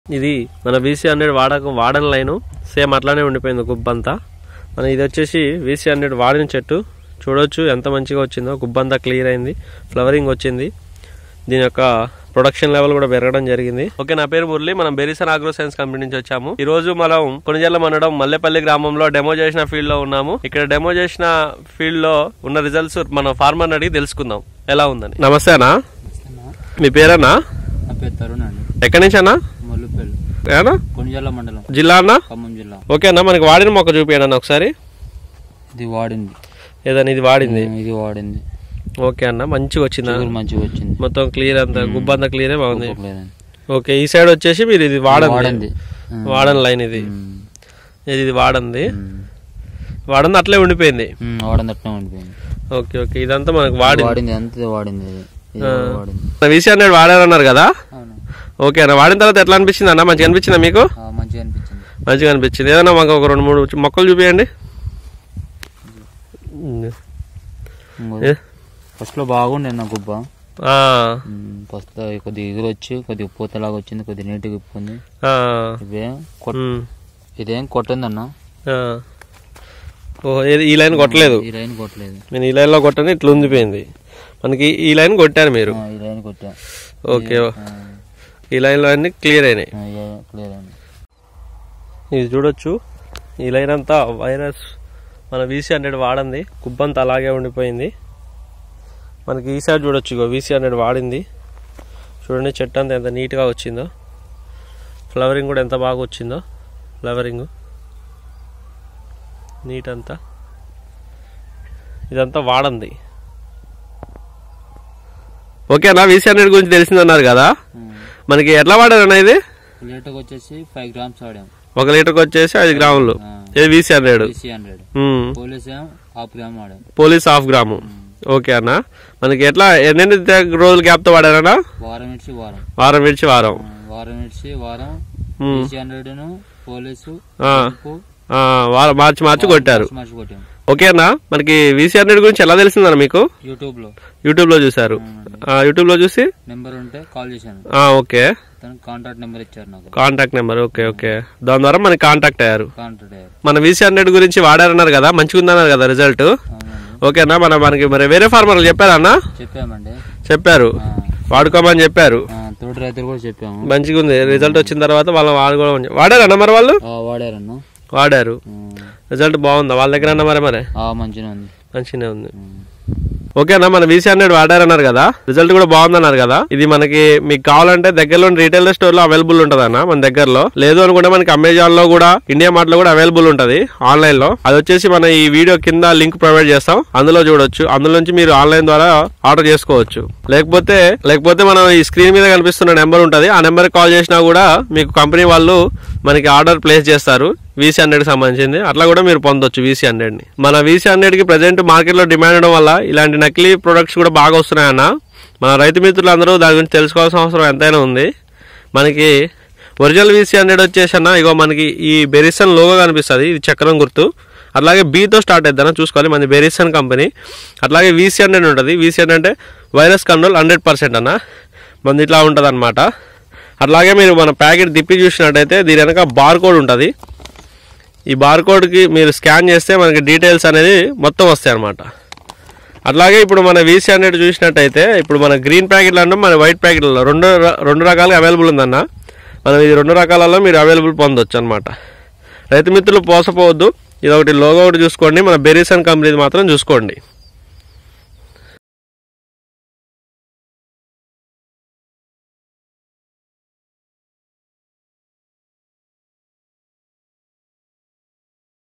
ఇది మన VC hundred వాడక వాడని లైను సేమ్ అట్లానే ఉండిపోయింది గుబ్బంతా మన ఇది వచ్చేసి వీసీ హండ్రెడ్ వాడిన చెట్టు చూడొచ్చు ఎంత మంచిగా వచ్చిందో గుబ్బంతా క్లియర్ అయింది ఫ్లవరింగ్ వచ్చింది దీని యొక్క ప్రొడక్షన్ లెవెల్ కూడా పెరగడం జరిగింది ఓకే నా పేరు మురళి మనం బెరిసన్ ఆగ్రో సైన్స్ కంపెనీ నుంచి వచ్చాము ఈ రోజు మనం కొనిజల్ల మండలం మల్లెపల్లి గ్రామంలో డెమో చేసిన ఫీల్డ్ లో ఉన్నాము ఇక్కడ డెమో చేసిన ఫీల్డ్ లో ఉన్న రిజల్ట్స్ మన ఫార్మర్ అడిగి తెలుసుకుందాం ఎలా ఉందని నమస్తే అన్నా మీ పేరన్నా నా పేరు తరుణ్ అండి ఎక్కడి నుంచి అన్నా మొల్లుపల్లి ఏనా కొనిజల్ల మండలం జిల్లా అన్నా ఖమ్మం జిల్లా ఓకే అన్న మనకి వాడిన మొక్క చూపించండి అన్న ఒకసారి ఇది వాడింది ఏదన్నా ఇది వాడింది ఇది వాడింది ఓకే అన్న మంచిగా వచ్చిందా చిగురు మంచిగా వచ్చింది మొత్తం క్లియర్ అంతా గుబ్బంతా క్లియరే బాగుంది లేదండి ఓకే ఈ సైడ్ వచ్చేసి మీరు ఇది వాడంది వాడింది వాడని లైన్ ఇది ఉమ్. ఇది ఇది వాడంది ఉమ్. వాడంది అట్లే ఉండిపోయింది ఉమ్, వాడింది అట్నే ఉండిపోయింది ఓకే ఓకే ఇదంతా మనకు వాడింది వాడింది అంతే వాడింది ఇది. ఇది వాడింది వీసీ హండ్రెడ్ వాడారన్నారు కదా అవును ఓకే అన్న వాడిన తర్వాత ఎట్లా అనిపించింది అన్న మంచిగా అనిపించిందా మీకు ఆ, మంచిగా అనిపించింది మంచిగా అనిపించింది ఏదన్నా మాకు ఒక రెండు మూడు మొక్కలు చూపించండి ఏ? ఫస్ట్ లో బాగుండే నా గుబ్బ ఆ, ఫస్ట్ కొద్దిగా ఎగురు వచ్చి కొద్దిగా పూతలాగా వచ్చింది కొద్దిగా నీట్గా ఇప్పుకుంది ఆ, ఇదేం కొట్- ఉమ్, ఇదేం కొట్టిందన్న ఆ. ఓహో ఏది ఈ లైన్ కొట్టలేదు ఈ లైన్ కొట్టలేదు నేను ఈ లైన్లో కొట్టని ఇట్లా ఉండిపోయింది మనకి ఈ లైన్ కొట్టారు మీరు ఆ, ఈ లైన్ కొట్టా ఓకే ఈ లైన్లో అన్ని క్లియర్ అయినాయి క్లియర్ అయింది ఇది చూడొచ్చు ఈ లైన్ అంతా వైరస్ మన వీసీ హండ్రెడ్ వాడింది కుబ్బంతా అలాగే ఉండిపోయింది మనకి ఈ సైడ్ చూడొచ్చు ఇగో వీసీ హండ్రెడ్ వాడింది చూడండి చెట్టు అంతా ఎంత నీట్గా వచ్చిందో ఫ్లవరింగ్ కూడా ఎంత బాగా వచ్చిందో ఫ్లవరింగ్ నీట్ అంతా ఇదంతా వాడంది ఓకేనా వీసీ హండ్రెడ్ గురించి తెలిసిందన్నారు కదా మనకి ఎట్లా వాడారన్నా ఇది లీటర్కి వచ్చేసి ఫైవ్ గ్రామ్స్ ఆడాం ఒక లీటర్కి వచ్చేసి ఐదు గ్రాములు ఇది వీసీ హండ్రెడ్ బీసీ హండ్రెడ్ మ్మ్. పోలీస్ ఏం హాఫ్ గ్రామ్ ఆడాం పోలీస్ హాఫ్ గ్రాము ఓకే అన్న మనకి ఎట్లా ఎన్నెన్ని తే- రోజుల గ్యాప్ తో వాడారన్నా వారం ఇడిచి వారం వారం విడిచి వారం ఆ, వారం ఇడిచి వారం మ్మ్. బీసీ హండ్రెడ్ పోలీసు ఆ, ఉప్పు, ఆ, వారం మార్చి మార్చి కొట్టారు మార్చి మార్చి కొట్టాం ఓకే అన్న మనకి వీసీ హండ్రెడ్ గురించి ఎలా తెలిసిందన్న మీకు యూట్యూబ్ లో యూట్యూబ్ లో చూసారు ఆ, యూట్యూబ్ లో చూసి నెంబర్ ఉంటే కాల్ చేశాను ఆ, ఓకే తనకు కాంటాక్ట్ నెంబర్ ఇచ్చారు నాకు కాంటాక్ట్ నెంబర్ ఓకే ఓకే దాని ద్వారా మనకి కాంటాక్ట్ అయ్యారు కాంటాక్ట్ అయ్యారు మన వీసీ హండ్రెడ్ గురించి వాడారన్నారు కదా మంచిగా ఉందన్నారు కదా రిజల్ట్ అవునండి ఓకేనా మన మనకి మరి వేరే ఫార్మర్లు చెప్పారా అన్న చెప్పామండి చెప్పారు ఆ, వాడుకోమని చెప్పారు ఆ, తోటి రైతులు కూడా చెప్పాము మంచిగా ఉంది రిజల్ట్ వచ్చిన తర్వాత వాళ్ళు వాడుకోవడం వాడారన్న మరి వాళ్ళు ఆ, వాడారన్న వాడారు ఆ, రిజల్ట్ బాగుందా వాళ్ళ దగ్గర అన్న మరి మరి ఆ, మంచిగా ఉంది మంచిగానే ఉంది ఉమ్. ఓకేనా మన వీసీ హండ్రెడ్ వాడారన్నారు కదా రిజల్ట్ కూడా బాగుందన్నారు కదా ఇది మనకి మీకు కావాలంటే దగ్గరలో రీటైల్ స్టోర్ లో అవైలబుల్ ఉంటుంది అన్న మన దగ్గరలో లేదు అనుకుంటే మనకి అమెజాన్ లో కూడా ఇండియా మార్ట్ లో కూడా అవైలబుల్ ఉంటది ఆన్లైన్ లో అది వచ్చేసి మన ఈ వీడియో కింద లింక్ ప్రొవైడ్ చేస్తాం అందులో చూడొచ్చు అందులో నుంచి మీరు ఆన్లైన్ ద్వారా ఆర్డర్ చేసుకోవచ్చు లేకపోతే లేకపోతే మనం ఈ స్క్రీన్ మీద కనిపిస్తున్న నెంబర్ ఉంటది ఆ నెంబర్ కాల్ చేసినా కూడా మీకు కంపెనీ వాళ్ళు మనకి ఆర్డర్ ప్లేస్ చేస్తారు వీసీ హండ్రెడ్ సంబంధించింది అట్లా కూడా మీరు పొందొచ్చు వీసీ హండ్రెడ్ ని మన వీసీ హండ్రెడ్ కి ప్రజెంట్ మార్కెట్ లో డిమాండ్ ఉండడం వల్ల ఇలాంటి నకిలీ ప్రొడక్ట్స్ కూడా బాగా వస్తున్నాయన్న మన రైతు మిత్రులు అందరూ దాని గురించి తెలుసుకోవాల్సిన అవసరం ఎంతైనా ఉంది మనకి ఒరిజినల్ వీసీ హండ్రెడ్ వచ్చేసి అన్న ఇగో మనకి ఈ బెరిసన్ లోగో కనిపిస్తుంది ఇది చక్రం గుర్తు అట్లాగే బీతో స్టార్ట్ అవుతుందన్న చూసుకోవాలి మన బెరిసన్ కంపెనీ అట్లాగే వీసీ హండ్రెడ్ ఉంటుంది వీసీ హండ్రెడ్ అంటే వైరస్ కంట్రోల్ హండ్రెడ్ పర్సెంట్ అన్న మనది ఇట్లా ఉంటుంది అనమాట అట్లాగే మీరు మన ప్యాకెట్ తిప్పి చూసినట్టయితే దీని వెనక బార్ కోడ్ ఉంటుంది ఈ బార్ కోడ్కి మీరు స్కాన్ చేస్తే మనకి డీటెయిల్స్ అనేది మొత్తం వస్తాయి అనమాట అట్లాగే ఇప్పుడు మన వీసీ హండ్రెడ్ చూసినట్టయితే ఇప్పుడు మన గ్రీన్ ప్యాకెట్లు అంటే మన వైట్ ప్యాకెట్లలో రెండు ర- రెండు రకాలుగా అవైలబుల్ ఉందన్న మనం ఇది రెండు రకాలలో మీరు అవైలబుల్ పొందొచ్చు అనమాట రైతు మిత్రులు పోసపోవద్దు ఇది ఒకటి లోగో ఒకటి చూసుకోండి మన బెరీసన్ కంపెనీది మాత్రం చూసుకోండి